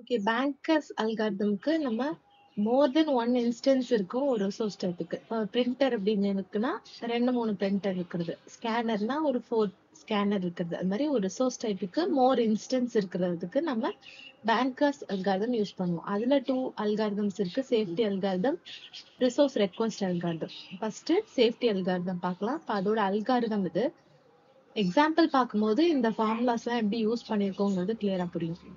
okay bankers அல்காரிதம்க்கு நம்ம மோர் தென் one instance இருக்கும் ஒரு ரிசோர்ஸ் டைப்புக்கு பிரிண்டர் அப்படின்னு இருக்குன்னா ரெண்டு மூணு பிரிண்டர் இருக்கிறது ஸ்கேனர்னா ஒரு ஃபோர் ஸ்கேனர் இருக்கிறது அது மாதிரி ஒரு ரிசோர்ஸ் டைப்புக்கு மோர் இன்ஸ்டன்ஸ் இருக்கிறதுக்கு நம்ம பேங்கர்ஸ் அல்காரிதம் யூஸ் பண்ணுவோம் அதுல டூ அல்காரிதம்ஸ் இருக்கு safety algorithm resource request algorithm first safety algorithm பார்க்கலாம் இப்போ அதோட அல்காரிதம் இது எக்ஸாம்பிள் பார்க்கும்போது இந்த ஃபார்முலாஸ் எல்லாம் எப்படி யூஸ் பண்ணிருக்கோங்கிறது கிளியரா புரியும்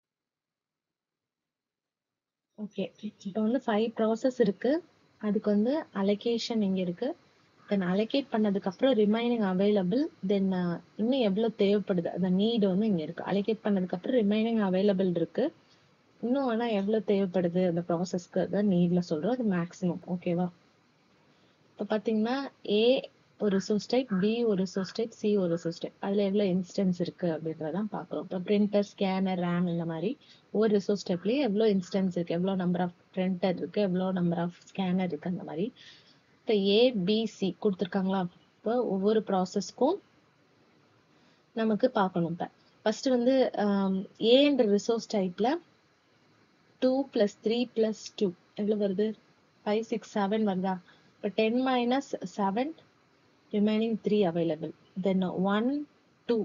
ஓகே இப்போ வந்து ஃபைவ் ப்ராசஸ் இருக்கு அதுக்கு வந்து அலோகேஷன் இங்க இருக்கு தென் அலோகேட் பண்ணதுக்கு அப்புறம் ரிமைனிங் அவைலபிள் தென் இன்னும் எவ்வளவு தேவைப்படுது அந்த நீடு வந்து இங்க இருக்கு அலோகேட் பண்ணதுக்கு அப்புறம் ரிமைனிங் அவைலபிள் இருக்கு இன்னும் ஆனா எவ்வளவு தேவைப்படுது அந்த ப்ராசஸ்க்கு தான் நீட்ல சொல்றோம் அது மேக்ஸிமம் ஓகேவா இப்போ பாத்தீங்கன்னா ஏ ஒரு ரிசோர்ஸ் டைப் பி ஒரு ரிசோர்ஸ் டைப் சி ஒரு ரிசோர்ஸ் டைப் அதுல எவ்வளவு இன்ஸ்டன்ஸ் இருக்கு அப்படின்றதான் பாக்குறோம் இப்போ பிரிண்டர் ஸ்கேனர் ரேம் இந்த மாதிரி ஒரு ரிசோர்ஸ் டைப்லயே எவ்வளவு இன்ஸ்டன்ஸ் இருக்கு எவ்வளவு நம்பர் ஆஃப் பிரிண்டர் இருக்கு எவ்வளவு நம்பர் ஆஃப் ஸ்கேனர் இருக்கு அந்த மாதிரி இப்போ ஏ பி சி கொடுத்துருக்காங்களா இப்போ ஒவ்வொரு ப்ராசஸ்க்கும் நமக்கு பார்க்கணும் இப்போ ஃபர்ஸ்ட் வந்து ஏன்ற ரிசோர்ஸ் டைப்ல two plus three plus two எவ்வளவு வருது ஃபைவ் சிக்ஸ் செவன் வருதா இப்போ ten minus seven remaining three available then uh, one two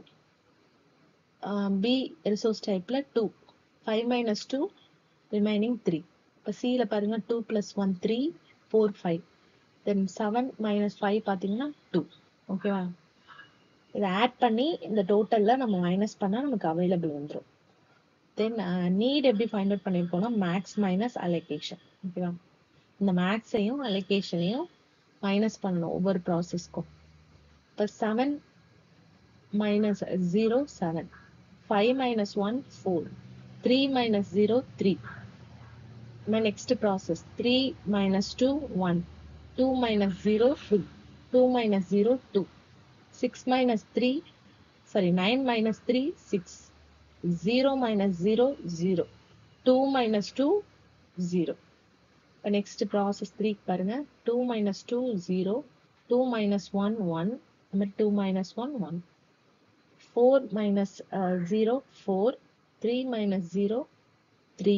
uh, b resource type ல two five minus two remaining three இப்ப c ல பாருங்க two plus one three four five then seven minus five பாத்தீங்கன்னா two ஓகேவா இதை add பண்ணி இந்த டோட்டல்ல நம்ம மைனஸ் பண்ணா நமக்கு அவைலபிள் வந்துடும் தென் நீட் எப்படி ஃபைண்ட் அவுட் பண்ணிருக்கோம்னா மேக்ஸ் மைனஸ் அலோகேஷன் ஓகேவா இந்த மேக்ஸையும் அலோகேஷனையும் மைனஸ் பண்ணணும் ஒவ்வொரு ப்ராசஸ்க்கும் இப்போ seven minus zero seven five minus one four three minus zero three next process three minus two one two minus zero two two minus zero two six minus three sorry nine minus three six zero minus zero zero two minus two zero இப்போ next process three பாருங்க two minus two zero two minus one one அந்த மாதிரி two minus one one four minus zero four three minus zero three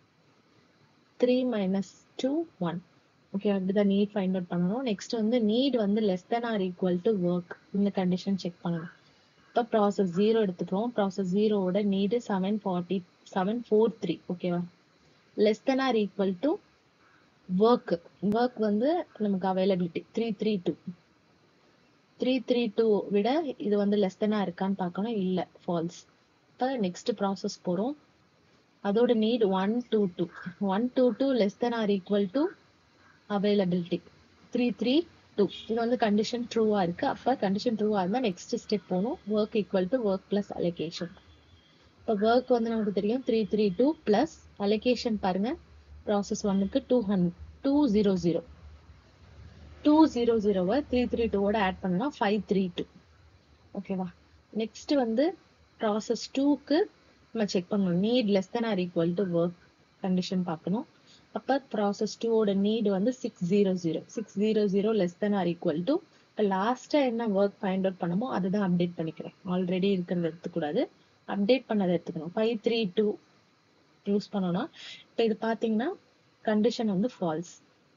three minus two one okay அப்படிதான் need find out பண்ணணும் next வந்து need வந்து less then or equal to work இந்த condition check பண்ணணும் இப்போ process zero எடுத்துக்கிறோம் ப்ராசஸ் ஜீரோவோட need seven forty seven four three ஓகேவா less then or equal to work work வந்து நமக்கு availability three three two three three two விட இது வந்து லெஸ் தெனா இருக்கான்னு பார்க்கணும் இல்லை ஃபால்ஸ் இப்போ நெக்ஸ்ட் ப்ராசஸ் போகிறோம் அதோட need one two two one two two less then or equal to availability three three two இது வந்து கண்டிஷன் ட்ரூவாக இருக்கு அப்போ கண்டிஷன் ட்ரூவாக இருந்தால் நெக்ஸ்ட் ஸ்டெப் போகணும் work equal to work plus allocation இப்போ ஒர்க் வந்து நமக்கு தெரியும் three three two plus allocation பாருங்க ப்ராசஸ் ஒன்னுக்கு டூ ஹண்ட் two zero zero two zero ஜீரோவை த்ரீ த்ரீ டூவோட ஆட் பண்ணா ஃபைவ் த்ரீ டூ ஓகேவா நெக்ஸ்ட் வந்து ப்ராசஸ் டூக்கு நம்ம செக் பண்ணணும் need less then or equal to work condition பார்க்கணும் அப்போ ப்ராசஸ் டூவோட நீட் வந்து six zero zero six zero zero less then or equal to இப்போ லாஸ்ட்டாக என்ன ஒர்க் ஃபைண்ட் அவுட் பண்ணமோ அதுதான் அப்டேட் பண்ணிக்கிறேன் ஆல்ரெடி இருக்கிறத எடுத்துக்கூடாது அப்டேட் பண்ணதை எடுத்துக்கணும் ஃபைவ் த்ரீ டூ யூஸ் பண்ணோம்னா இப்போ இது பார்த்தீங்கன்னா கண்டிஷன் வந்து ஃபால்ஸ்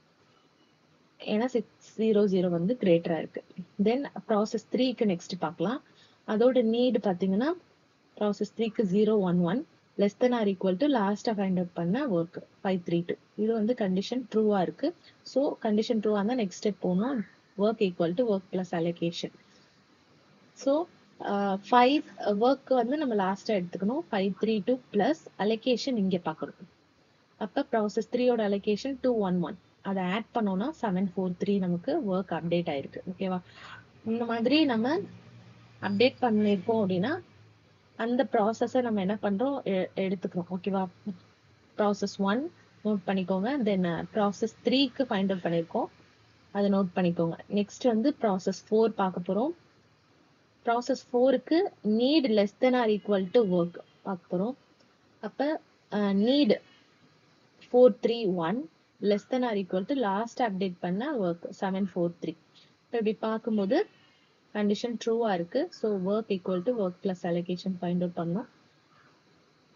ஏன்னா சிக்ஸ் ஜீரோ ஜீரோ வந்து கிரேட்டரா இருக்கு தென் ப்ராசஸ் த்ரீக்கு நெக்ஸ்ட் பார்க்கலாம் அதோட நீடு பார்த்தீங்கன்னா ப்ராசஸ் த்ரீக்கு zero one one less then or equal to லாஸ்ட்டாக ஃபைண்ட் அவுட் பண்ண ஒர்க் ஃபைவ் த்ரீ டூ இது வந்து கண்டிஷன் ட்ரூவா இருக்கு ஸோ கண்டிஷன் ட்ரூவா இருந்தால் நெக்ஸ்ட் ஸ்டெப் போகணும் work equal to work plus allocation so five work வந்து நம்ம லாஸ்ட்டாக எடுத்துக்கணும் five three two plus allocation இங்கே பார்க்கணும் அப்போ ப்ராசஸ் த்ரீயோட அலோகேஷன் டூ ஒன் ஒன் அதை ஆட் பண்ணோம்னா செவன் ஃபோர் த்ரீ நமக்கு ஒர்க் அப்டேட் ஆயிருக்கு ஓகேவா இந்த மாதிரி நம்ம அப்டேட் பண்ணியிருக்கோம் அப்படின்னா அந்த ப்ராசஸை நம்ம என்ன பண்றோம் எடுத்துக்கிறோம் ஓகேவா ப்ராசஸ் ஒன் நோட் பண்ணிக்கோங்க தென் ப்ராசஸ் த்ரீக்கு ஃபைண்ட் அவுட் பண்ணியிருக்கோம் அதை நோட் பண்ணிக்கோங்க நெக்ஸ்ட் வந்து ப்ராசஸ் ஃபோர் பார்க்க போறோம் ப்ராசஸ் ஃபோருக்கு need less then or equal to work பார்க்க போறோம் அப்போ need four three one less then or equal to last update பண்ண ஒர்க் செவன் ஃபோர் த்ரீ இப்போ இப்படி பார்க்கும்போது கண்டிஷன் ட்ரூவா இருக்கு so work equal to work plus allocation find out பண்ணோம்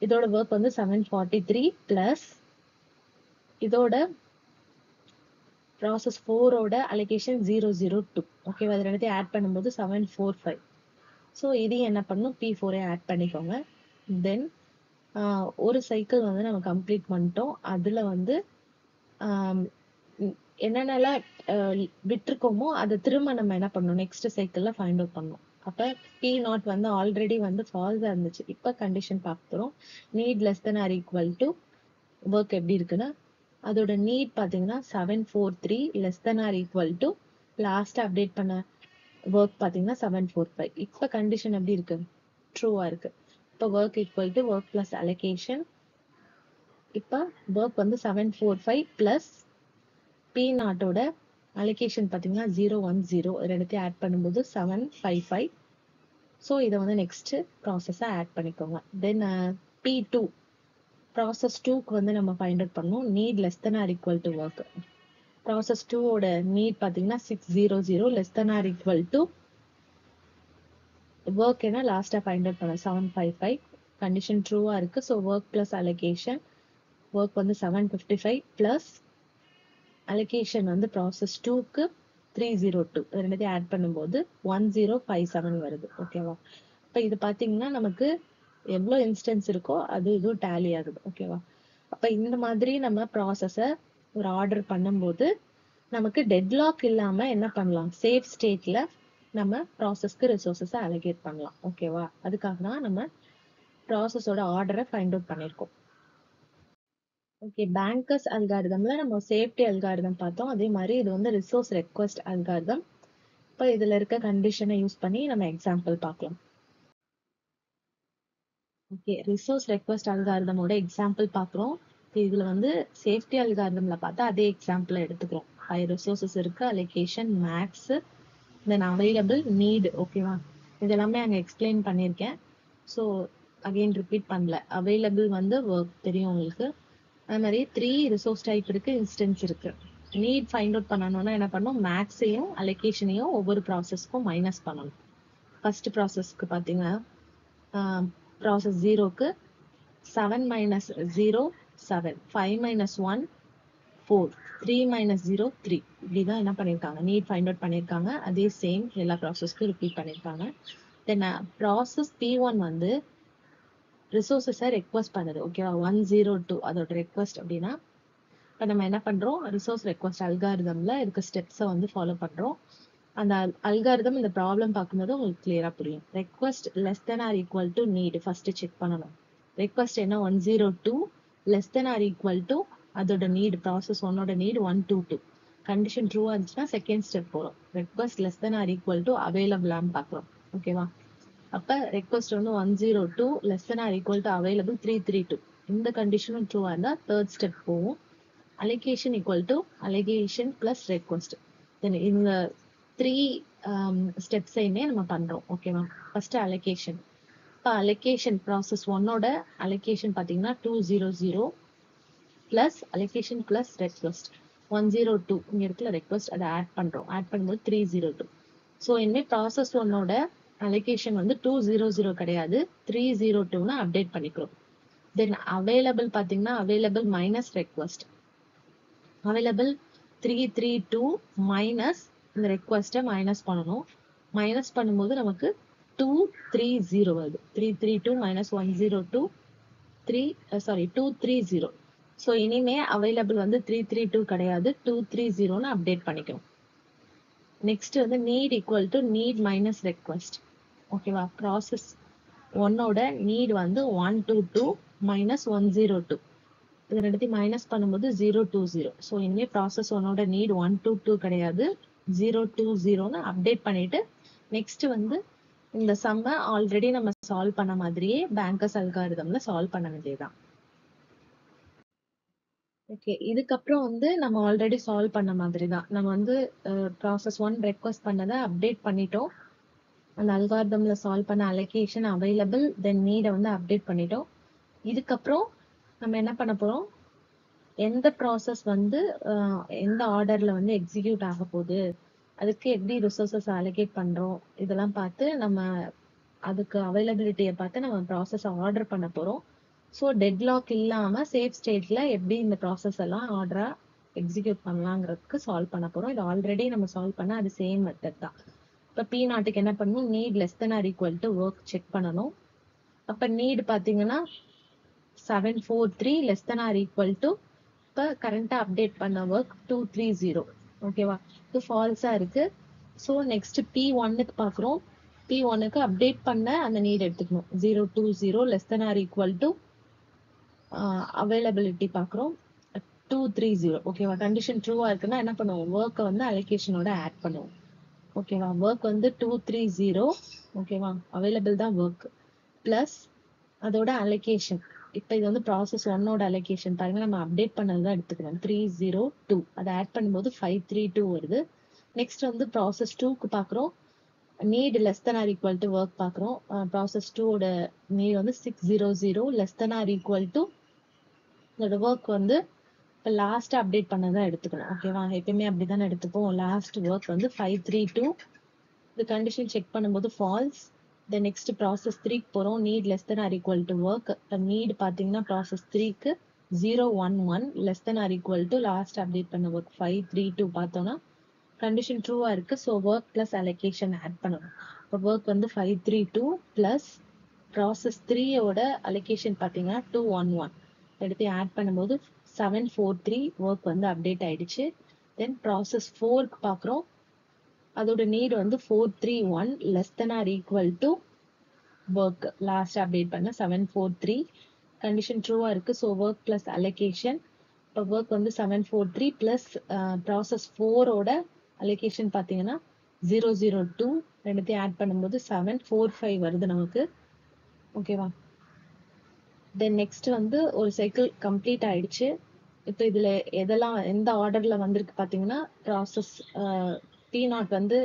இதோட ஒர்க் வந்து செவன் ஃபார்ட்டி த்ரீ பிளஸ் இதோட ப்ராசஸ் ஃபோரோட அலோகேஷன் ஜீரோ ஜீரோ டூ ஓகேவா அது ரெண்டுத்தையும் ஆட் பண்ணும்போது செவன் ஃபோர் ஃபைவ் ஸோ இதையும் என்ன பண்ணணும் பி ஃபோரே ஆட் பண்ணிக்கோங்க தென் ஒரு சைக்கிள் வந்து நம்ம கம்ப்ளீட் பண்ணிட்டோம் அதுல வந்து ஆம், ம், என்னென்னலாம் அஹ், விட்டிருக்கோமோ அதை திரும்ப நம்ம என்ன பண்ணணும் நெக்ஸ்ட் சைக்கிள்ல ஃபைண்ட் அவுட் பண்ணணும் அப்ப பி நாட் வந்து ஆல்ரெடி வந்து ஃபால்ஸா இருந்துச்சு இப்ப கண்டிஷன் பார்க்குறோம் need less then or equal to work எப்படி இருக்குன்னா அதோட நீட் பாத்தீங்கன்னா seven four three less then or equal to last update பண்ண ஒர்க் பாத்தீங்கன்னா செவன் ஃபோர் ஃபைவ் இப்ப கண்டிஷன் எப்படி இருக்கு ட்ரூவா இருக்கு இப்ப work equal to work plus allocation இப்ப ஒர்க் வந்து seven four five plus P நாட்டோட அலோகேஷன் பாத்தீங்கன்னா ஜீரோ ஒன் ஜீரோ ரெண்டுத்தையும் ஆட் பண்ணும்போது செவன் ஃபைவ் ஃபைவ் ஸோ இதை வந்து நெக்ஸ்ட் ப்ராசஸை ஆட் பண்ணிக்கோங்க தென் பி டூ ப்ராசஸ் டூக்கு வந்து நம்ம ஃபைண்ட் அவுட் பண்ணோம் need less then or equal to work process டூவோட நீட் பார்த்தீங்கன்னா six zero zero less then or equal to work என்ன லாஸ்ட்டாக ஃபைண்ட் அவுட் பண்ணோம் செவன் ஃபைவ் ஃபைவ் கண்டிஷன் ட்ரூவாக இருக்கு so work plus allocation work வந்து seven fifty five plus allocation வந்து process டூக்கு த்ரீ ஜீரோ டூ ரெண்டுத்தையும் ஆட் பண்ணும்போது ஒன் ஜீரோ ஃபைவ் செவன் வருது ஓகேவா இப்போ இது பார்த்தீங்கன்னா நமக்கு எவ்வளோ இன்ஸ்டன்ஸ் இருக்கோ அது இதுவும் டேலி ஆகுது ஓகேவா அப்போ இந்த மாதிரி நம்ம ப்ராசஸை ஒரு ஆர்டர் பண்ணும்போது நமக்கு டெட்லாக் இல்லாம என்ன பண்ணலாம் சேஃப் ஸ்டேட்ல நம்ம ப்ராசஸ்க்கு ரிசோர்ஸஸை அலோகேட் பண்ணலாம் ஓகேவா அதுக்காக தான் நம்ம ப்ராசஸோட ஆர்டரை ஃபைண்ட் அவுட் பண்ணியிருக்கோம் ஓகே பேங்கர்ஸ் அல்காரிதம்ல நம்ம சேஃப்டி அல்காரிதம் பார்த்தோம் அதே மாதிரி இது வந்து ரிசோர்ஸ் ரெக்வஸ்ட் அல்காரிதம் இப்போ இதுல இருக்க கண்டிஷனை யூஸ் பண்ணி நம்ம எக்ஸாம்பிள் பார்க்கலாம் ஓகே ரிசோர்ஸ் ரெக்வஸ்ட் அல்காரிதமோட எக்ஸாம்பிள் பார்க்குறோம் இதுல வந்து சேஃப்டி அல்காரிதம்ல பார்த்தா அதே எக்ஸாம்பிள் எடுத்துக்கிறோம் ஃபைவ் ரிசோர்சஸ் இருக்கு allocation max then available need ஓகேவா இதெல்லாமே அங்கே எக்ஸ்பிளைன் பண்ணியிருக்கேன் ஸோ அகைன் ரிப்பீட் பண்ணல அவைலபிள் வந்து ஒர்க் தெரியும் உங்களுக்கு அது மாதிரி த்ரீ ரிசோர்ஸ் டைப் இருக்கு இன்ஸ்டன்ஸ் இருக்கு நீட் ஃபைண்ட் அவுட் பண்ணணும்னா என்ன பண்ணணும் மேக்ஸையும் அலோகேஷனையும் ஒவ்வொரு ப்ராசஸ்க்கும் மைனஸ் பண்ணணும் ஃபர்ஸ்ட் ப்ராசஸ்க்கு பார்த்தீங்கன்னா ப்ராசஸ் ஜீரோக்கு seven minus zero seven five minus one four three minus zero three இப்படிதான் என்ன பண்ணியிருக்காங்க நீட் ஃபைண்ட் அவுட் பண்ணியிருக்காங்க அதே சேம் எல்லா ப்ராசஸ்க்கும் ரிப்பீட் பண்ணியிருக்காங்க தென் ப்ராசஸ் பி ஒன் வந்து ரிசோர்ஸஸை ரெக்வஸ்ட் பண்ணுது ஓகேவா ஒன் ஜீரோ டூ அதோட ரெக்வஸ்ட் அப்படின்னா இப்போ நம்ம என்ன பண்றோம் ரிசோர்ஸ் ரெக்வஸ்ட் அல்காரிதம்ல இருக்க ஸ்டெப்ஸை வந்து ஃபாலோ பண்றோம் அந்த அல்காரிதம் இந்த ப்ராப்ளம் பார்க்கும்போது உங்களுக்கு கிளியரா புரியும் request less then or equal to need first check பண்ணணும் ரெக்வஸ்ட் என்ன one zero two less then or equal to அதோட நீட் ப்ராசஸ் ஒன்னோட need one two two condition ட்ரூவா இருந்துச்சுன்னா செகண்ட் ஸ்டெப் போறோம் request less then or equal to அவைலபிளான்னு பார்க்குறோம் ஓகேவா அப்ப ரெக்வஸ்ட் வந்து one zero two less then or equal to available three three two இந்த கண்டிஷனும் ட்ரூவா இருந்தா தேர்ட் ஸ்டெப் போவோம் allegation equal to allocation plus request then இந்த த்ரீ ஸ்டெப்ஸையுமே நம்ம பண்றோம் ஓகேவா ஃபர்ஸ்ட் அலோகேஷன் இப்போ அலோகேஷன் ப்ராசஸ் ஒன்னோட அலோகேஷன் பார்த்தீங்கன்னா two zero zero plus allocation plus request one zero two இங்க இருக்கிற ரெக்வஸ்ட் அதை ஆட் பண்றோம் ஆட் பண்ணும்போது த்ரீ ஜீரோ டூ ஸோ இனிமேல் ப்ராசஸ் ஒன்னோட அலோகேஷன் வந்து டூ ஜீரோ ஜீரோ கிடையாது த்ரீ ஜீரோ டூன்னு அப்டேட் பண்ணிக்கிறோம் தென் அவைலபிள் பார்த்தீங்கன்னா available minus request available three three two minus இந்த ரெக்வஸ்ட்டை மைனஸ் பண்ணணும் மைனஸ் பண்ணும்போது நமக்கு டூ த்ரீ ஜீரோ வருது three three two minus one zero two three sorry two three zero so இனிமே அவைலபிள் வந்து த்ரீ த்ரீ டூ கிடையாது டூ த்ரீ ஜீரோன்னு அப்டேட் பண்ணிக்கணும் நெக்ஸ்ட் வந்து need equal to need minus request ஓகேவா ப்ராசஸ் ஒன்னோட need வந்து one two two minus one zero two இது ரெண்டுத்தையும் மைனஸ் பண்ணும்போது ஜீரோ டூ ஜீரோ ஸோ இனிமேல் ப்ராசஸ் ஒன்னோட நீட் ஒன் டூ டூ கிடையாது ஜீரோ டூ ஜீரோன்னு அப்டேட் பண்ணிட்டு நெக்ஸ்ட் வந்து இந்த சம்மை ஆல்ரெடி நம்ம சால்வ் பண்ண மாதிரியே பேங்கர்ஸ் அல்காரிதம்ல சால்வ் பண்ண வேண்டியதுதான் ஓகே இதுக்கப்புறம் வந்து நம்ம ஆல்ரெடி சால்வ் பண்ண மாதிரி தான் நம்ம வந்து ப்ராசஸ் ஒன் ரெக்வஸ்ட் பண்ணதை அப்டேட் பண்ணிட்டோம் அந்த அல்காரிதம்ல சால்வ் பண்ண அலோகேஷன் அவைலபிள் தென் நீடை வந்து அப்டேட் பண்ணிட்டோம் இதுக்கப்புறம் நம்ம என்ன பண்ண போறோம் எந்த ப்ராசஸ் வந்து அஹ், எந்த ஆர்டர்ல வந்து எக்ஸிக்யூட் ஆக போகுது அதுக்கு எப்படி ரிசோர்சஸ் அலோகேட் பண்றோம் இதெல்லாம் பார்த்து நம்ம அதுக்கு அவைலபிலிட்டியை பார்த்து நம்ம ப்ராசஸ் ஆர்டர் பண்ண போறோம் ஸோ டெட்லாக் இல்லாம சேஃப் ஸ்டேட்ல எப்படி இந்த ப்ராசஸ் எல்லாம் ஆர்டரா எக்ஸிக்யூட் பண்ணலாங்கிறதுக்கு சால்வ் பண்ண போறோம் இது ஆல்ரெடி நம்ம சால்வ் பண்ண அது சேம் மெத்தட் தான் இப்போ பி நாட்டுக்கு என்ன பண்ணணும் need less then or equal to work check பண்ணணும் அப்ப நீட் பாத்தீங்கன்னா seven four three less then or equal to இப்போ கரண்டா அப்டேட் பண்ண ஒர்க் டூ த்ரீ ஜீரோ ஓகேவா இது ஃபால்ஸா இருக்கு ஸோ நெக்ஸ்ட் பி ஒன்னுக்கு பார்க்குறோம் பி ஒன்னுக்கு அப்டேட் பண்ண அந்த நீட் எடுத்துக்கணும் zero two zero less then or equal to availability பார்க்குறோம் டூ த்ரீ ஜீரோ ஓகேவா கண்டிஷன் ட்ரூவா இருக்குன்னா என்ன பண்ணுவோம் ஒர்க்கை வந்து அலோகேஷனோட ஆட் பண்ணுவோம் ஓகேவா ஒர்க் வந்து டூ த்ரீ ஜீரோ ஓகேவா அவைலபிள் தான் ஒர்க் பிளஸ் அதோட அலோகேஷன் இப்போ இது வந்து ப்ராசஸ் ஒன்னோட அலோகேஷன் பாருங்க நம்ம அப்டேட் பண்ணது தான் எடுத்துக்கணும் த்ரீ ஜீரோ டூ அதை ஆட் பண்ணும்போது ஃபைவ் த்ரீ டூ வருது நெக்ஸ்ட் வந்து ப்ராசஸ் டூக்கு பார்க்குறோம் need less than or equal to work பார்க்குறோம் ப்ராசஸ் டூவோட நீட் வந்து six zero zero less than or equal to இதோட ஒர்க் வந்து இப்போ லாஸ்ட் அப்டேட் பண்ணதான் எடுத்துக்கணும் ஓகேவா எப்பயுமே அப்படிதானே எடுத்துப்போம் லாஸ்ட் ஒர்க் வந்து ஃபைவ் த்ரீ டூ இது கண்டிஷன் செக் பண்ணும்போது ஃபால்ஸ் தென் நெக்ஸ்ட் ப்ராசஸ் த்ரீக்கு போகிறோம் need less then or equal to work need பார்த்தீங்கன்னா ப்ராசஸ் த்ரீக்கு zero one one less then or equal to last update பண்ண ஒர்க் ஃபைவ் த்ரீ டூ பார்த்தோம்னா condition ட்ரூவா இருக்கு so work plus allocation add பண்ணணும் இப்போ ஒர்க் வந்து five three two plus process த்ரீயோட அலோகேஷன் பார்த்தீங்கன்னா டூ ஒன் ஒன் எடுத்து ஆட் பண்ணும்போது செவன் ஃபோர் த்ரீ ஒர்க் வந்து அப்டேட் ஆயிடுச்சு தென் ப்ராசஸ் ஃபோர்க்கு பார்க்குறோம் அதோட நீட் வந்து four three one less then or equal to work last update பண்ண செவன் ஃபோர் த்ரீ கண்டிஷன் ட்ரூவா இருக்கு ஸோ ஒர்க் பிளஸ் அலோகேஷன் இப்போ ஒர்க் வந்து seven four three plus process ஃபோரோட அலோகேஷன் பார்த்தீங்கன்னா ஜீரோ ஜீரோ டூ ரெண்டுத்தையும் ஆட் பண்ணும்போது செவன் ஃபோர் ஃபைவ் வருது நமக்கு ஓகேவா தென் நெக்ஸ்ட் வந்து ஒரு சைக்கிள் கம்ப்ளீட் ஆயிடுச்சு இப்போ இதுல எதெல்லாம் எந்த ஆர்டர்ல வந்திருக்கு பாத்தீங்கன்னா ப்ராசஸ் பி நாட் வந்து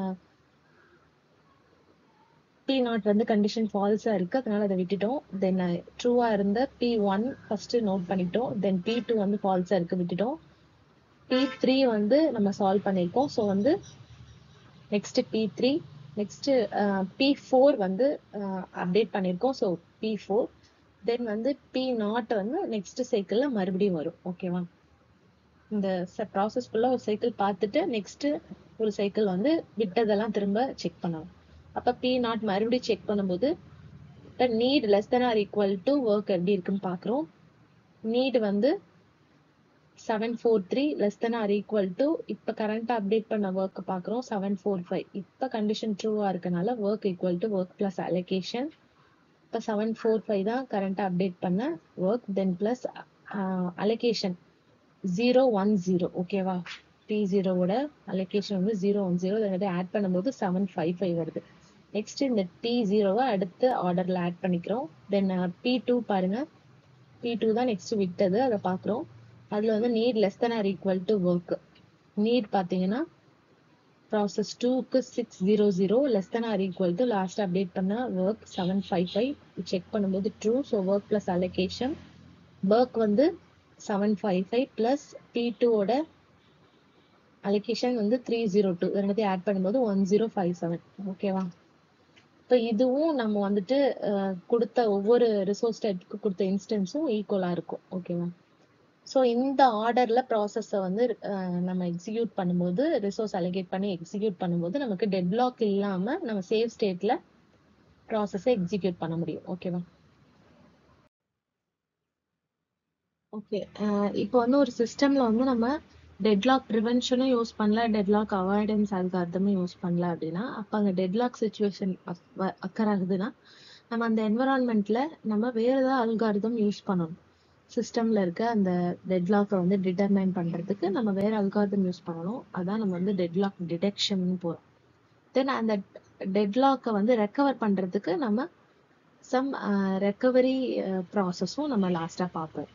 பி நாட் வந்து கண்டிஷன் ஃபால்ஸா இருக்கு அதனால அதை விட்டுட்டோம் தென் ட்ரூவா இருந்த பி ஒன் ஃபர்ஸ்ட் நோட் பண்ணிட்டோம் தென் பி டூ வந்து ஃபால்ஸா இருக்கு விட்டுட்டோம் பி த்ரீ வந்து நம்ம சால்வ் பண்ணியிருக்கோம் ஸோ வந்து next P three next P four வந்து அப்டேட் பண்ணியிருக்கோம் ஸோ பி ஃபோர் தென் வந்து பி நாட் வந்து நெக்ஸ்ட் சைக்கிள்ல மறுபடியும் வரும் ஓகேவா இந்த ப்ராசஸ் ஃபுல்லா ஒரு சைக்கிள் பார்த்துட்டு நெக்ஸ்ட் ஒரு சைக்கிள் வந்து விட்டதெல்லாம் திரும்ப செக் பண்ணணும் அப்ப பி நாட் மறுபடியும் செக் பண்ணும்போது need less then or equal to work எப்படி இருக்குன்னு பாக்குறோம் நீட் வந்து seven four three less then or equal to இப்போ கரண்ட்டாக அப்டேட் பண்ண ஒர்க் பார்க்குறோம் செவன் ஃபோர் ஃபைவ் இப்போ கண்டிஷன் ட்ரூவாக இருக்கனால work equal to work plus allocation இப்போ செவன் ஃபோர் ஃபைவ் தான் கரண்ட்டாக அப்டேட் பண்ண work then plus allocation zero one zero ஓகேவா பி ஜீரோவோட அலோகேஷன் வந்து ஜீரோ ஒன் ஜீரோ அதை ஆட் பண்ணும்போது செவன் ஃபைவ் ஃபைவ் வருது நெக்ஸ்ட் இந்த டி ஜீரோவை அடுத்து ஆர்டர்ல ஆட் பண்ணிக்கிறோம் தென் பி டூ பாருங்க பி டூ தான் நெக்ஸ்ட் விட்டது அதை பார்க்குறோம் அதுல வந்து need less then or equal to work need பார்த்தீங்கன்னா ப்ராசஸ் டூக்கு six zero zero less then or equal to last update பண்ண work seven five five check பண்ணும்போது true so work plus allocation work வந்து seven five five plus P டூவோட allocation வந்து three zero two ரெண்டுத்தையும் add பண்ணும்போது one zero five seven ஓகேவா இப்போ இதுவும் நம்ம வந்துட்டு கொடுத்த ஒவ்வொரு ரிசோர்ஸ் டைப்புக்கு கொடுத்த இன்ஸ்டன்ஸும் ஈக்குவலாக இருக்கும் ஓகேவா ஸோ இந்த ஆர்டர்ல ப்ராசஸை வந்து நம்ம எக்ஸிக்யூட் பண்ணும்போது ரிசோர்ஸ் அலோகேட் பண்ணி எக்ஸிக்யூட் பண்ணும்போது நமக்கு டெட்லாக் இல்லாம நம்ம சேவ் ஸ்டேட்ல ப்ராசஸை எக்ஸிக்யூட் பண்ண முடியும் ஓகேவா ஓகே இப்போ வந்து ஒரு சிஸ்டம்ல வந்து நம்ம டெட்லாக் ப்ரிவென்ஷனும் யூஸ் பண்ணல டெட்லாக் அவாய்டன்ஸ் அல்கார்தமும் யூஸ் பண்ணல அப்படின்னா அப்போ அங்கே டெட்லாக் சுச்சுவேஷன் அக்கர் ஆகுதுன்னா நம்ம அந்த என்வரான்மெண்ட்ல நம்ம வேற ஏதாவது அல்காரிதம் யூஸ் பண்ணணும் சிஸ்டம்ல இருக்க அந்த டெட்லாக்கை வந்து டிட்டர்மைன் பண்றதுக்கு நம்ம வேற அல்காரிதம் யூஸ் பண்ணணும் அதான் நம்ம வந்து டெட்லாக் டிடெக்ஷன் போறோம் தென் அந்த டெட்லாக்கை வந்து ரெக்கவர் பண்றதுக்கு நம்ம சம் ரெக்கவரி ப்ராசஸும் நம்ம லாஸ்டா பார்ப்போம்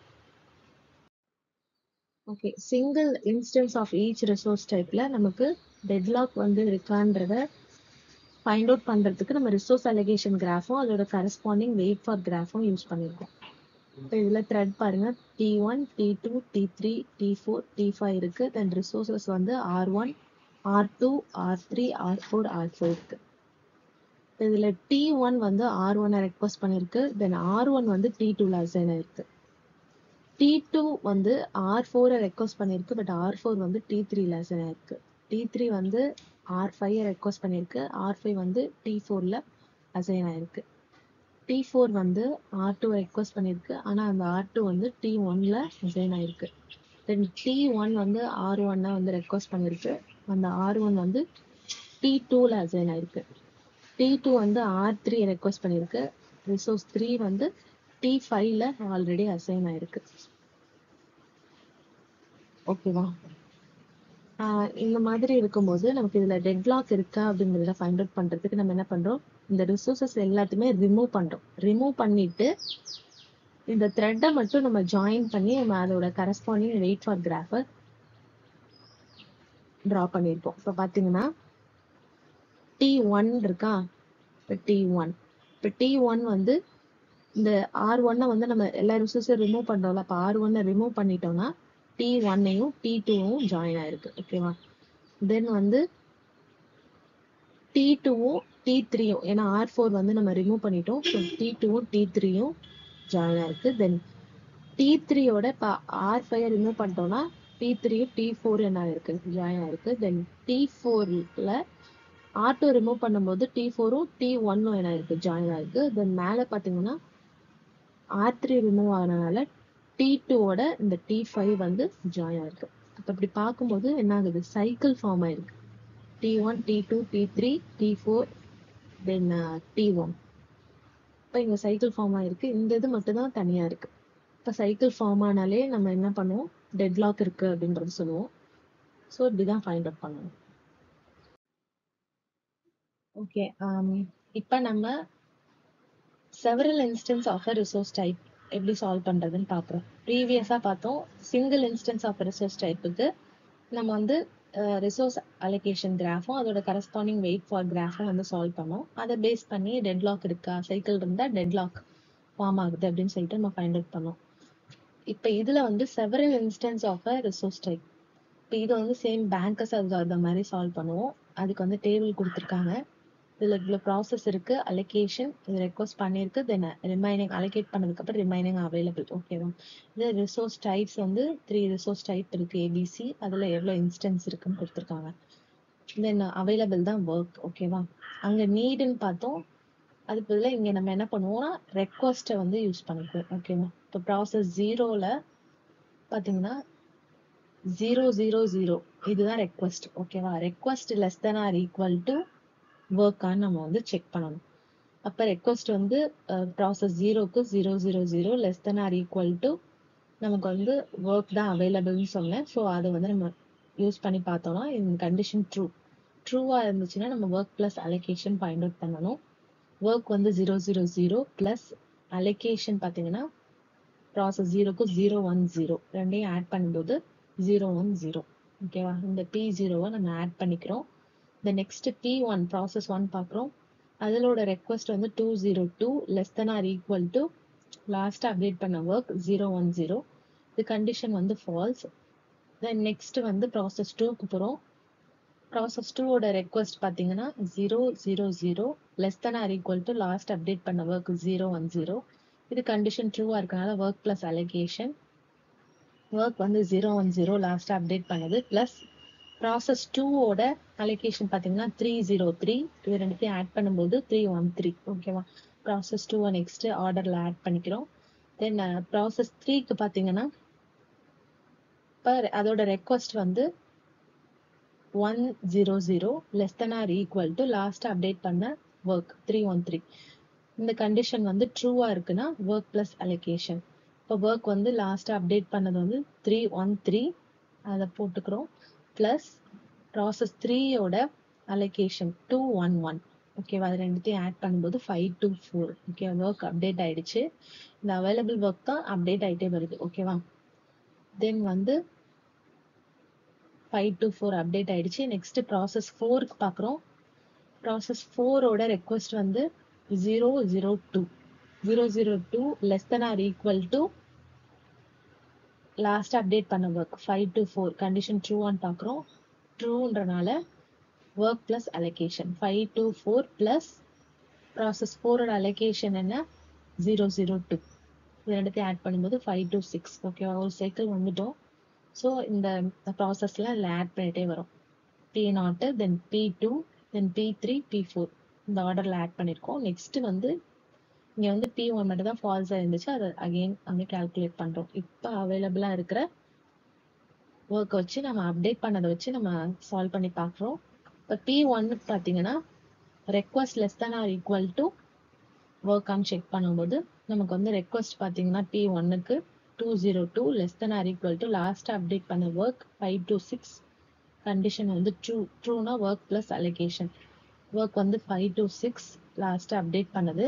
okay single instance of each resource டைப்ல நமக்கு டெட்லாக் வந்து இருக்கான்றத ஃபைண்ட் அவுட் பண்றதுக்கு நம்ம ரிசோர்ஸ் அலிகேஷன் கிராஃபும் அதோட கரஸ்பாண்டிங் வெயிட் ஃபார் கிராஃபும் யூஸ் பண்ணியிருக்கோம் இப்போ இதில் த்ரெட் பாருங்க T one T two T three T four T five இருக்கு தென் ரிசோர்சஸ் வந்து R one R two R three R four R four இருக்கு இதுல டி ஒன் வந்து ஆர் ஒன்னை ரெக்வஸ்ட் பண்ணிருக்கு தென் ஆர் ஒன் வந்து டி டூல அசைன் ஆயிருக்கு டி டூ வந்து ஆர் ஃபோரை ரெக்வஸ்ட் பண்ணிருக்கு பட் ஆர் ஃபோர் வந்து டி த்ரீல அசைன் ஆயிருக்கு டி த்ரீ வந்து ஆர் ஃபைவ் ரெக்வஸ்ட் பண்ணிருக்கு ஆர் ஃபைவ் வந்து டி ஃபோர்ல அசைன் ஆயிருக்கு டி ஃபோர் வந்து ஆர் டூ ரெக்வஸ்ட் பண்ணிருக்கு ஆனா அந்த ஆர் டூ வந்து டி ஒன்ல அசைன் ஆயிருக்கு தென் டி ஒன் வந்து ஆர் ஒன்னை வந்து ரெக்வஸ்ட் பண்ணிருக்கு அந்த ஆர் ஒன் வந்து டி டூல அசைன் ஆயிருக்கு டி டூ வந்து ஆர் த்ரீ ரெக்வஸ்ட் பண்ணிருக்கு ரிசோர்ஸ் த்ரீ வந்து டி ஃபைவ்ல ஆல்ரெடி அசைன் ஆயிருக்கு ஓகேவா ஆஹ் இந்த மாதிரி இருக்கும்போது நமக்கு இதுல டெட்லாக் இருக்கா அப்படிங்கிறத ஃபைண்ட் அவுட் பண்றதுக்கு நம்ம என்ன பண்றோம் இந்த ரிசோர்சஸ் எல்லாத்தையுமே ரிமூவ் பண்றோம் ரிமூவ் பண்ணிட்டு இந்த த்ரெட்டை மட்டும் நம்ம ஜாயின் பண்ணி நம்ம அதோட கரஸ்பாண்டிங் வெயிட் ஃபார் கிராஃபை டிரா பண்ணியிருப்போம் இப்போ பார்த்தீங்கன்னா டி ஒன் இருக்கா இப்போ டி ஒன் இப்போ டி ஒன் வந்து இந்த ஆர் ஒன்னை வந்து நம்ம எல்லா ரிசோர்ஸையும் ரிமூவ் பண்றோம்ல அப்போ ஆர் ஒன்னை ரிமூவ் பண்ணிட்டோம்னா டி ஒன்னையும் டி டூவும் ஜாயின் ஆயிருக்கு ஓகேவா தென் வந்து டி டூவும் டி த்ரீயும் ஏன்னா ஆர் ஃபோர் வந்து நம்ம ரிமூவ் பண்ணிட்டோம் ஸோ டி டூவும் டி த்ரீயும் ஜாயின் ஆயிருக்கு தென் டி த்ரீயோட இப்போ ஆர் ஃபைவ் ரிமூவ் பண்ணிட்டோம்னா டி த்ரீயும் டி ஃபோர் என்ன ஆயிருக்கு ஜாயின் ஆயிருக்கு தென் டி ஃபோர்ல ஆர் டூ ரிமூவ் பண்ணும்போது டி ஃபோரும் டி ஒன்னும் என்ன ஆயிருக்கு ஜாயின் ஆயிருக்கு தென் மேலே பார்த்தீங்கன்னா ஆர் த்ரீ ரிமூவ் ஆனதுனால டி டூவோட இந்த டி ஃபைவ் வந்து ஜாயின் ஆயிருக்கு அப்போ இப்படி பார்க்கும்போது என்ன ஆகுது சைக்கிள் ஃபார்ம் ஆயிருக்கு T one T two T three T four then T one இப்போ இங்கே சைக்கிள் ஃபார்ம் ஆயிருக்கு இந்த இது மட்டும் தான் தனியாக இருக்கு இப்போ சைக்கிள் ஃபார்ம் ஆனாலே நம்ம என்ன பண்ணுவோம் டெட்லாக் இருக்கு அப்படின்றது சொல்லுவோம் ஸோ இப்படிதான் ஃபைண்ட் அவுட் பண்ணணும் ஓகே இப்போ நம்ம several instance of a resource type எப்படி சால்வ் பண்றதுன்னு பார்க்குறோம் ப்ரீவியஸாக பார்த்தோம் சிங்கிள் இன்ஸ்டன்ஸ் ஆஃப் ரிசோர்ஸ் டைப்புக்கு நம்ம வந்து ரிசோர்ஸ் அலோகேஷன் கிராஃபும் அதோட கரஸ்பாண்டிங் வெயிட் ஃபார் கிராஃபும் வந்து சால்வ் பண்ணோம் அதை பேஸ் பண்ணி டெட்லாக் இருக்கா சைக்கிள் இருந்தால் டெட்லாக் ஃபார்ம் ஆகுது அப்படின்னு சொல்லிட்டு நம்ம ஃபைண்ட் அவுட் பண்ணோம் இப்போ இதுல வந்து several instance of a resource type இப்போ இது வந்து சேம் பேங்கஸ் அல்காரிதம் மாதிரி சால்வ் பண்ணுவோம் அதுக்கு வந்து டேபிள் கொடுத்துருக்காங்க இதுல இவ்வளோ ப்ராசஸ் இருக்கு அலோகேஷன் இது ரெக்வஸ்ட் பண்ணியிருக்கு தென் ரிமைனிங் அலோகேட் பண்ணதுக்கு அப்புறம் ரிமைனிங் அவைலபிள் ஓகேவா இது ரிசோர்ஸ் டைப்ஸ் வந்து த்ரீ ரிசோர்ஸ் டைப் இருக்கு ஏபிசி அதுல எவ்வளோ இன்ஸ்டன்ஸ் இருக்குன்னு கொடுத்துருக்காங்க தென் அவைலபிள் தான் ஒர்க் ஓகேவா அங்க நீடுன்னு பார்த்தோம் அது பதிலாக இங்க நம்ம என்ன பண்ணுவோம்னா ரெக்வஸ்ட்டை வந்து யூஸ் பண்ணிக்குவோம் ஓகேவா இப்போ ப்ராசஸ் ஜீரோல பாத்தீங்கன்னா ஜீரோ ஜீரோ ஜீரோ இதுதான் ரெக்வஸ்ட் ஓகேவா request less then or equal to ஒர்க்கான்னு நம்ம வந்து செக் பண்ணணும் அப்போ ரெக்வஸ்ட் வந்து ப்ராசஸ் ஜீரோக்கு zero zero zero less then or equal to நமக்கு வந்து ஒர்க் தான் அவைலபிள்னு சொன்னேன் ஸோ அதை வந்து நம்ம யூஸ் பண்ணி பார்த்தோம்னா இந்த கண்டிஷன் ட்ரூ ட்ரூவாக இருந்துச்சுன்னா நம்ம work plus allocation find out பண்ணணும் ஒர்க் வந்து zero zero zero plus allocation பார்த்தீங்கன்னா ப்ராசஸ் ஜீரோக்கு ஜீரோ ஒன் ஜீரோ ரெண்டையும் ஆட் பண்ணும்போது ஜீரோ ஒன் ஜீரோ ஓகேவா இந்த பி ஜீரோவை நம்ம ஆட் பண்ணிக்கிறோம் இந்த next P one process one பார்க்குறோம் அதிலோட ரெக்வஸ்ட் வந்து two zero two less then or equal to last update பண்ண ஒர்க் ஜீரோ ஒன் ஜீரோ இது கண்டிஷன் வந்து ஃபால்ஸ் தென் நெக்ஸ்ட் வந்து ப்ராசஸ் டூக்கு போகிறோம் ப்ராசஸ் டூவோட ரெக்வஸ்ட் பார்த்தீங்கன்னா zero zero zero less then or equal to last update பண்ண work zero one zero இது கண்டிஷன் ட்ரூவாக இருக்கனால ஒர்க் ப்ளஸ் அலகேஷன் ஒர்க் வந்து zero one zero last update பண்ணது ப்ளஸ் ப்ராசஸ் டூவோட அலோகேஷன் பார்த்தீங்கன்னா த்ரீ ஜீரோ த்ரீ இது ரெண்டுத்தையும் ஆட் பண்ணும்போது த்ரீ ஒன் த்ரீ ஓகேவா ப்ராசஸ் டூவை நெக்ஸ்ட் ஆர்டரில் ஆட் பண்ணிக்கிறோம் தென் ப்ராசஸ் த்ரீக்கு பார்த்தீங்கன்னா இப்போ அதோட ரெக்வஸ்ட் வந்து one zero zero less then or equal to last update பண்ண ஒர்க் த்ரீ ஒன் த்ரீ இந்த கண்டிஷன் வந்து ட்ரூவாக இருக்குன்னா ஒர்க் ப்ளஸ் அலோகேஷன் இப்போ ஒர்க் வந்து லாஸ்ட்டாக அப்டேட் பண்ணது வந்து த்ரீ ஒன் த்ரீ அதை போட்டுக்கிறோம் ப்ளஸ் ப்ராசஸ் த்ரீயோட அலோகேஷன் டூ ஒன் ஒன் ஓகேவா அது ரெண்டுத்தையும் ஆட் பண்ணும்போது five two four okay work update ஆயிடுச்சு இந்த அவைலபிள் ஒர்க் தான் அப்டேட் ஆகிட்டே வருது ஓகேவா தென் வந்து ஃபைவ் டூ ஃபோர் அப்டேட் ஆயிடுச்சு நெக்ஸ்ட் ப்ராசஸ் ஃபோருக்கு பார்க்குறோம் ப்ராசஸ் ஃபோரோட ரெக்வஸ்ட் வந்து zero zero two zero zero two less then or equal to last update பண்ண work five two four condition ட்ரூவான்னு பார்க்குறோம் ட்ரூன்றனால work plus allocation five two four plus process ஃபோரோட அலோகேஷன் என்ன ஜீரோ ஜீரோ டூ இது ரெண்டுத்தையும் add பண்ணும்போது five two six ஓகேவா ஒரு சைக்கிள் வந்துட்டோம் ஸோ இந்த ப்ராசஸ்ல இதில் ஆட் பண்ணிட்டே வரும் P naught then P two then P three P four இந்த ஆர்டர்ல ஆட் பண்ணியிருக்கோம் நெக்ஸ்ட் வந்து இங்க வந்து பி ஒன் மட்டும் தான் ஃபால்ஸா இருந்துச்சு அதை அகைன் வந்து கால்குலேட் பண்றோம் இப்போ அவைலபிளா இருக்கிற ஒர்க் வச்சு நம்ம அப்டேட் பண்ணதை வச்சு நம்ம சால்வ் பண்ணி பார்க்குறோம் இப்போ பி ஒன்னுக்கு பார்த்தீங்கன்னா request less than or equal to work on check பண்ணும்போது நமக்கு வந்து ரெக்வஸ்ட் பார்த்தீங்கன்னா பி ஒன்னுக்கு two zero two less than or equal to last update பண்ண work five two six condition வந்து ட்ரூ ட்ரூனா ஒர்க் ப்ளஸ் அலிகேஷன் ஒர்க் வந்து five two six last update பண்ணது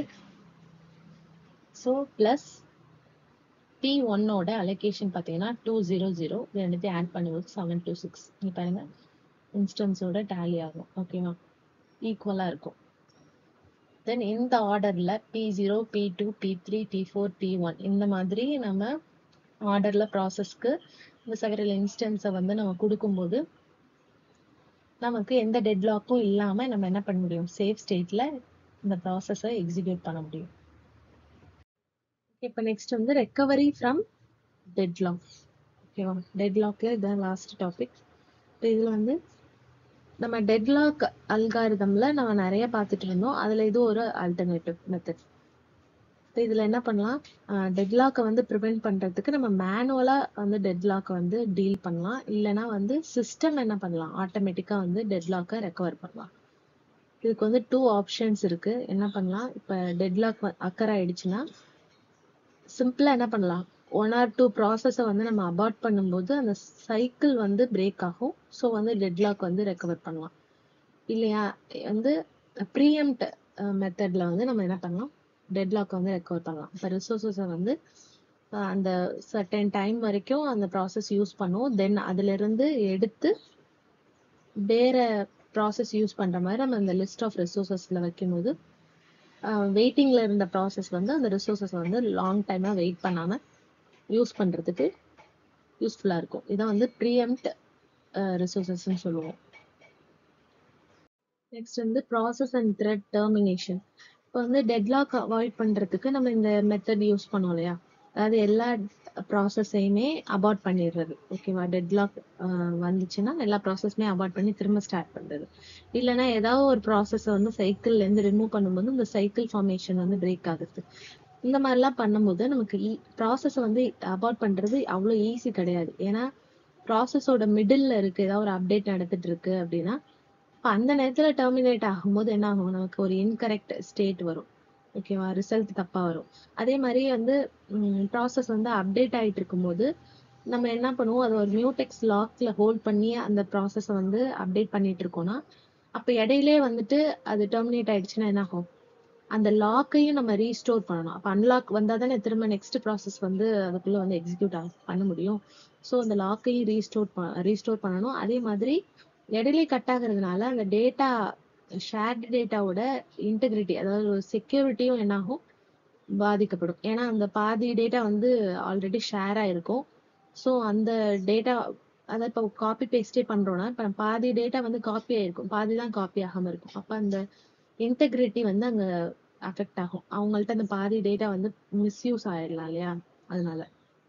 ஸோ ப்ளஸ் பி ஒன்னோட அலோகேஷன் பார்த்தீங்கன்னா two zero zero ரெண்டுத்தையும் add பண்ணும்போது seven two six இங்கே பாருங்க இன்ஸ்டன்ஸோட டேலி ஆகும் ஓகேவா ஈக்குவலாக இருக்கும் தென் இந்த ஆர்டரில் P zero P two P three P four P one இந்த மாதிரி நம்ம ஆர்டரில் ப்ராசஸ்க்கு இந்த செவரல் இன்ஸ்டன்ஸை வந்து நம்ம கொடுக்கும்போது நமக்கு எந்த டெட்லாக்கும் இல்லாமல் நம்ம என்ன பண்ண முடியும் சேஃப் ஸ்டேட்டில் இந்த ப்ராசஸை எக்ஸிக்யூட் பண்ண முடியும் இப்போ நெக்ஸ்ட் வந்து ரெக்கவரி ஃப்ரம் டெட்லாக் ஓகேவா டெட்லாக்ல இதுதான் லாஸ்ட் டாபிக் இப்போ இதில் வந்து நம்ம டெட்லாக் அல்காரிதம்ல நம்ம நிறைய பார்த்துட்டு இருந்தோம் அதில் இது ஒரு ஆல்டர்னேட்டிவ் மெத்தட் இப்போ இதில் என்ன பண்ணலாம் டெட்லாக்கை வந்து ப்ரிவெண்ட் பண்ணுறதுக்கு நம்ம மேனுவலாக வந்து டெட்லாக்கை வந்து டீல் பண்ணலாம் இல்லைனா வந்து சிஸ்டம் என்ன பண்ணலாம் ஆட்டோமேட்டிக்காக வந்து டெட்லாக்கை ரெக்கவர் பண்ணலாம் இதுக்கு வந்து டூ ஆப்ஷன்ஸ் இருக்கு என்ன பண்ணலாம் இப்போ டெட்லாக் அக்கர் ஆயிடுச்சுன்னா சிம்பிளா என்ன பண்ணலாம் ஒன் ஆர் டூ ப்ராசஸை வந்து நம்ம அபார்ட் பண்ணும்போது அந்த சைக்கிள் வந்து பிரேக் ஆகும் ஸோ வந்து டெட்லாக் வந்து ரெக்கவர் பண்ணலாம் இல்லையா வந்து ப்ரீஎம்ட் மெத்தட்ல வந்து நம்ம என்ன பண்ணலாம் டெட்லாக் வந்து ரெக்கவர் பண்ணலாம் இப்போ ரிசோர்ஸஸை வந்து அந்த சர்டன் டைம் வரைக்கும் அந்த ப்ராசஸ் யூஸ் பண்ணுவோம் தென் அதுல இருந்து எடுத்து வேற ப்ராசஸ் யூஸ் பண்ற மாதிரி நம்ம அந்த லிஸ்ட் ஆஃப் ரிசோர்ஸஸ்ல வைக்கும்போது வெயிட்டிங்ல இருந்த ப்ராசஸ் வந்து அந்த ரிசோர்ஸஸ் வந்து லாங் டைமா வெயிட் பண்ணாம யூஸ் பண்றதுக்கு யூஸ்ஃபுல்லா இருக்கும் இதான் வந்து ப்ரீஎம்ட் ரிசோர்ஸஸ்ன்னு சொல்லுவோம் நெக்ஸ்ட் வந்து ப்ராசஸ் அண்ட் த்ரெட் டெர்மினேஷன் இப்போ வந்து டெட்லாக் அவாய்ட் பண்றதுக்கு நம்ம இந்த மெத்தட் யூஸ் பண்ணோம் இல்லையா அதாவது எல்லா ப்ராசஸையுமே அபார்ட் பண்ணிடுறது ஓகேவா டெட்லாக் வந்துச்சுன்னா எல்லா ப்ராசஸுமே அபார்ட் பண்ணி திரும்ப ஸ்டார்ட் பண்றது இல்லைன்னா ஏதாவது ஒரு ப்ராசஸை வந்து சைக்கிள்ல இருந்து ரிமூவ் பண்ணும்போது இந்த சைக்கிள் ஃபார்மேஷன் வந்து பிரேக் ஆகுது இந்த மாதிரிலாம் பண்ணும்போது நமக்கு ப்ராசஸை வந்து அபார்ட் பண்றது அவ்வளோ ஈஸி கிடையாது ஏன்னா ப்ராசஸோட மிடில்ல இருக்கு ஏதாவது ஒரு அப்டேட் நடந்துட்டு இருக்கு அப்படின்னா அந்த நேரத்துல டெர்மினேட் ஆகும்போது என்ன ஆகும் நமக்கு ஒரு இன்கரெக்ட் ஸ்டேட் வரும் ஓகேவா ரிசல்ட் தப்பா வரும் அதே மாதிரி வந்து ப்ராசஸ் வந்து அப்டேட் ஆயிட்டு இருக்கும்போது நம்ம என்ன பண்ணுவோம் அது ஒரு மியூடெக்ஸ் லாக்ல ஹோல்ட் பண்ணி அந்த ப்ராசஸை வந்து அப்டேட் பண்ணிட்டு இருக்கோம்னா அப்ப இடையிலே வந்துட்டு அது டெர்மினேட் ஆயிடுச்சுன்னா என்ன ஆகும் அந்த லாக்கையும் நம்ம ரீஸ்டோர் பண்ணணும் அப்ப அன்லாக் வந்தா தானே திரும்ப நெக்ஸ்ட் ப்ராசஸ் வந்து அதுக்குள்ள வந்து எக்ஸிக்யூட் பண்ண முடியும் ஸோ அந்த லாக்கையும் ரீஸ்டோர் ரீஸ்டோர் பண்ணணும் அதே மாதிரி இடையிலே கட் ஆகுறதுனால அந்த டேட்டா ஷேர்டு டேட்டாவோட இன்டெகிரிட்டி அதாவது ஒரு செக்யூரிட்டியும் என்னாகும் பாதிக்கப்படும் ஏன்னா அந்த பாதி டேட்டா வந்து ஆல்ரெடி ஷேர் ஆயிருக்கும் ஸோ அந்த டேட்டா அதாவது இப்போ காப்பி பேஸ்டே பண்றோம்னா இப்போ பாதி டேட்டா வந்து காப்பி ஆயிருக்கும் பாதி தான் காப்பி ஆகாம இருக்கும் அப்போ அந்த இன்டெகிரிட்டி வந்து அங்க அஃபெக்ட் ஆகும் அவங்கள்ட்ட அந்த பாதி டேட்டா வந்து மிஸ்யூஸ் ஆயிடலாம் இல்லையா அதனால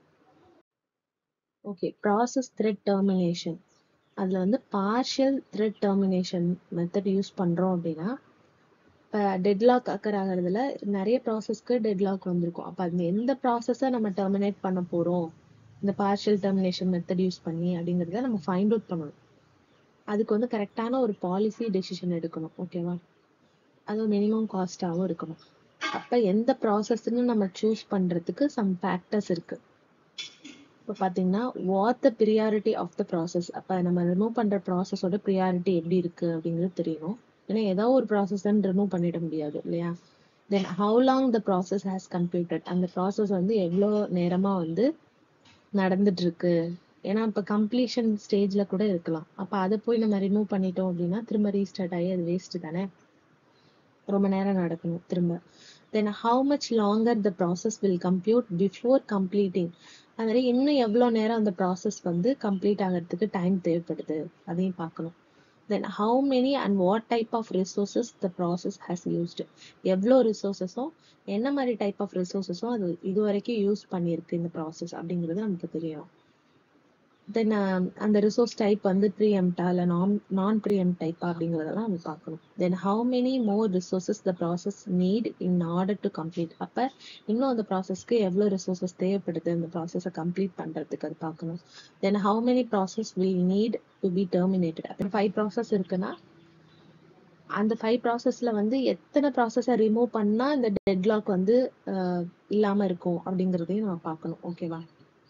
ஓகே ப்ராசஸ் த்ரெட் டெர்மினேஷன் அதுல வந்து partial thread termination method use பண்றோம் அப்படின்னா இப்போ டெட்லாக் அக்கர் ஆகிறதுல நிறைய ப்ராசஸ்க்கு டெட்லாக் வந்திருக்கும் அப்போ அந்த எந்த ப்ராசஸை நம்ம டெர்மினேட் பண்ண போறோம் இந்த பார்ஷியல் டெர்மினேஷன் மெத்தட் யூஸ் பண்ணி அப்படிங்கிறத நம்ம ஃபைண்ட் அவுட் பண்ணணும் அதுக்கு வந்து கரெக்டான ஒரு பாலிசி டெசிஷன் எடுக்கணும் ஓகேவா அது மினிமம் காஸ்டாகவும் இருக்கணும் அப்ப எந்த ப்ராசஸ்ன்னு நம்ம சூஸ் பண்றதுக்கு சம் ஃபேக்டர்ஸ் இருக்கு இப்போ பார்த்தீங்கன்னா what the priority of the process அப்போ நம்ம ரிமூவ் பண்ணுற ப்ராசஸோட ப்ரியாரிட்டி எப்படி இருக்கு அப்படிங்கிறது தெரியணும் ஏன்னா ஏதோ ஒரு ப்ராசஸ் தான் ரிமூவ் பண்ணிட முடியாது இல்லையா then how long the process has completed அந்த ப்ராசஸ் வந்து எவ்வளோ நேரமா வந்து நடந்துட்டு இருக்கு ஏன்னா இப்போ கம்ப்ளீஷன் ஸ்டேஜ்ல கூட இருக்கலாம் அப்போ அதை போய் நம்ம ரிமூவ் பண்ணிட்டோம் அப்படின்னா திரும்ப ரீஸ்டார்ட் ஆகி அது வேஸ்ட் தானே ரொம்ப நேரம் நடக்கணும் திரும்ப then how much longer the process will compute before completing அது மாதிரி இன்னும் எவ்வளோ நேரம் அந்த ப்ராசஸ் வந்து கம்ப்ளீட் ஆகிறதுக்கு டைம் தேவைப்படுது அதையும் பார்க்கணும் then how many and what type of resources the process has used எவ்வளோ ரிசோர்ஸஸும் என்ன மாதிரி டைப் ஆஃப் ரிசோர்ஸஸும் அது இது வரைக்கும் யூஸ் பண்ணியிருக்கு இந்த ப்ராசஸ் அப்படிங்கிறது நமக்கு தெரியும் தென் அந்த ரிசோர்ஸ் டைப் வந்து ப்ரீஎம்டா இல்லை நான் நான் ப்ரீஎம் டைப்பா அப்படிங்கிறதெல்லாம் நம்ம பார்க்கணும் then how many more resources the process need in order to complete அப்போ இன்னும் அந்த ப்ராசஸ்க்கு எவ்வளோ ரிசோர்சஸ் தேவைப்படுது அந்த ப்ராசஸை கம்ப்ளீட் பண்ணுறதுக்கு அது பார்க்கணும் then how many process will need to be terminated அப்போ ஃபைவ் ப்ராசஸ் இருக்குன்னா அந்த ஃபைவ் ப்ராசஸ்ல வந்து எத்தனை ப்ராசஸை ரிமூவ் பண்ணா இந்த டெட்லாக் வந்து அஹ், இல்லாம இருக்கும் அப்படிங்கிறதையும் நம்ம பார்க்கணும் ஓகேவா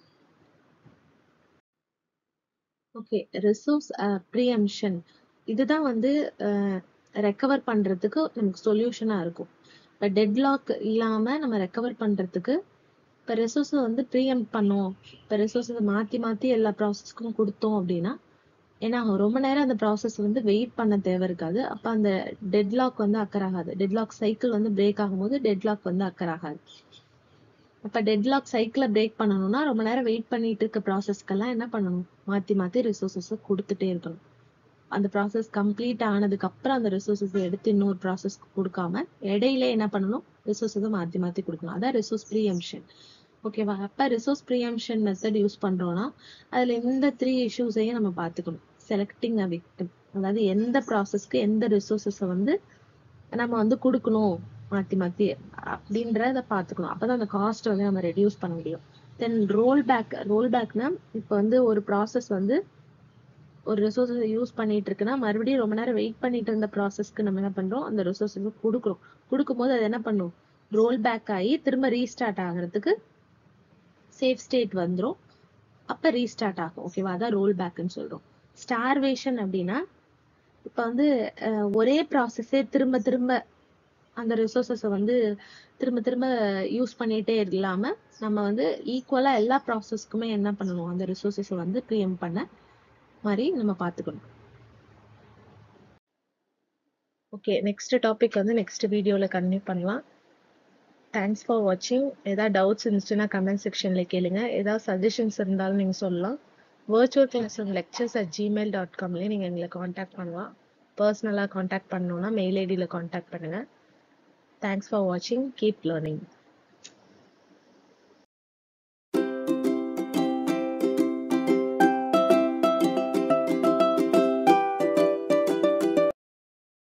ஓகே ரிசோர்ஸ் ப்ரீஎம்ஷன் இதுதான் வந்து ரெக்கவர் பண்றதுக்கு நமக்கு சொல்யூஷனா இருக்கும் இப்போ டெட்லாக் இல்லாம நம்ம ரெக்கவர் பண்றதுக்கு இப்போ ரிசோர்ஸ் வந்து ப்ரீஎம் பண்ணோம் இப்போ ரிசோர்ஸ் மாத்தி மாத்தி எல்லா ப்ராசஸ்க்கும் கொடுத்தோம் அப்படின்னா ஏன்னா ரொம்ப நேரம் அந்த ப்ராசஸ் வந்து வெயிட் பண்ண தேவை இருக்காது அப்ப அந்த டெட்லாக் வந்து அக்கர் ஆகாது டெட்லாக் சைக்கிள் வந்து பிரேக் ஆகும்போது டெட்லாக் வந்து அக்கர் ஆகாது அப்ப டெட்லாக் சைக்கிளை பிரேக் பண்ணணும்னா ரொம்ப நேரம் வெயிட் பண்ணிட்டு இருக்க ப்ராசஸ்க்கெல்லாம் என்ன பண்ணணும் மாத்தி மாத்தி ரிசோர்சஸ் கொடுத்துட்டே இருக்கணும் அந்த ப்ராசஸ் கம்ப்ளீட் ஆனதுக்கு அப்புறம் அந்த ரிசோர்சஸ் எடுத்து இன்னொரு ப்ராசஸ் கொடுக்காம இடையில என்ன பண்ணணும் ரிசோர்ஸை மாத்தி மாத்தி கொடுக்கணும் அதான் ரிசோர்ஸ் ப்ரீஎம்ஷன் ஓகேவா அப்ப ரிசோர்ஸ் ப்ரீஎம்ஷன் மெத்தட் யூஸ் பண்றோம்னா அதுல இந்த த்ரீ இஷ்யூஸையும் நம்ம பார்த்துக்கணும் செலக்டிங் அ விக்டிம் அதாவது எந்த ப்ராசஸ்க்கு எந்த ரிசோர்ஸஸை வந்து நம்ம வந்து கொடுக்கணும் மாத்தி மாத்தி அப்படின்றத பார்த்துக்கணும் அப்பதான் அந்த காஸ்ட் வந்து நம்ம ரெடியூஸ் பண்ண முடியும் தென் ரோல் பேக் ரோல் பேக்னா இப்போ வந்து ஒரு ப்ராசஸ் வந்து ஒரு ரிசோர்ஸஸ் யூஸ் பண்ணிட்டு இருக்குன்னா மறுபடியும் ரொம்ப நேரம் வெயிட் பண்ணிட்டு இருந்த ப்ராசஸ்க்கு நம்ம என்ன பண்றோம் அந்த ரிசோர்ஸஸ் கொடுக்குறோம் கொடுக்கும்போது அது என்ன பண்ணும் ரோல் பேக் ஆகி திரும்ப ரீஸ்டார்ட் ஆகுறதுக்கு சேஃப் ஸ்டேட் வந்துரும் அப்ப ரீஸ்டார்ட் ஆகும் ஓகேவா அதான் ரோல் பேக்னு சொல்றோம் ஸ்டார்வேஷன் அப்படின்னா இப்ப வந்து அஹ், ஒரே ப்ராசஸே திரும்ப திரும்ப அந்த ரிசோர்ஸஸை வந்து திரும்ப திரும்ப யூஸ் பண்ணிட்டே இல்லாம நம்ம வந்து ஈக்குவலா எல்லா ப்ராசஸ்க்குமே என்ன பண்ணணும் அந்த ரிசோர்ஸஸை வந்து ப்ரீஎம் பண்ண மாதிரி நம்ம பார்த்துக்கணும் ஓகே நெக்ஸ்ட் டாபிக் வந்து நெக்ஸ்ட் வீடியோல கண்டினியூ பண்ணலாம் தேங்க்ஸ் ஃபார் வாட்சிங் ஏதாவது டவுட்ஸ் இருந்துச்சுன்னா கமெண்ட் செக்ஷன்ல கேளுங்க ஏதாவது சஜஷன்ஸ் இருந்தாலும் நீங்க சொல்லலாம் virtual class room lectures at Gmail dot காம்லேயே நீங்கள் எங்களை காண்டாக்ட் பண்ணலாம் பர்சனலாக காண்டாக்ட் பண்ணணும்னா மெயில் ஐடியில் காண்டாக்ட் பண்ணுங்கள் தேங்க்ஸ் ஃபார் வாட்சிங் கீப் லேர்னிங்